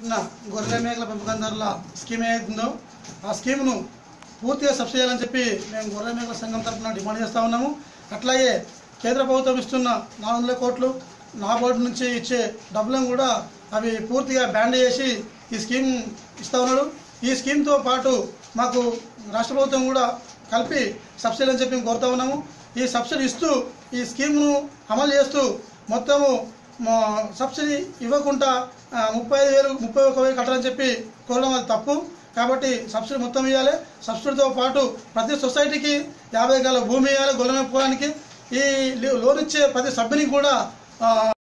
ప్రవేశపెట్టిన గొర్రెల మేకల పెంపకందారుల స్కీమ్ ఏదైతుందో ఆ స్కీమ్ను పూర్తిగా సబ్సిడీ చేయాలని చెప్పి మేము గొర్రెల మేకల సంఘం తరఫున డిమాండ్ చేస్తూ ఉన్నాము అట్లాగే కేంద్ర ప్రభుత్వం ఇస్తున్న నాలుగు వందల కోట్లు నాబార్డు నుంచి ఇచ్చే డబ్బులను కూడా అవి పూర్తిగా బ్యాండ్ చేసి ఈ స్కీమ్ ఇస్తా ఉన్నాడు ఈ స్కీమ్తో పాటు మాకు రాష్ట్ర ప్రభుత్వం కూడా కలిపి సబ్సిడీ అని చెప్పి మేము కోరుతా ఉన్నాము ఈ సబ్సిడీ ఇస్తూ ఈ స్కీమ్ను అమలు చేస్తూ మొత్తము మా సబ్సిడీ ఇవ్వకుండా ఆ, ముప్పై ఐదు వేలు ముప్పై ఒక వేలు కట్టాలని చెప్పి కోరడం అది తప్పు కాబట్టి సబ్సిడీ మొత్తం ఇవ్వాలి సబ్సిడీతో పాటు ప్రతి సొసైటీకి యాభై గల భూమి ఇవ్వాలి గొల్లమెప్పుకోవడానికి ఈ లోన్ ఇచ్చే ప్రతి సభ్యునికి కూడా ఆ,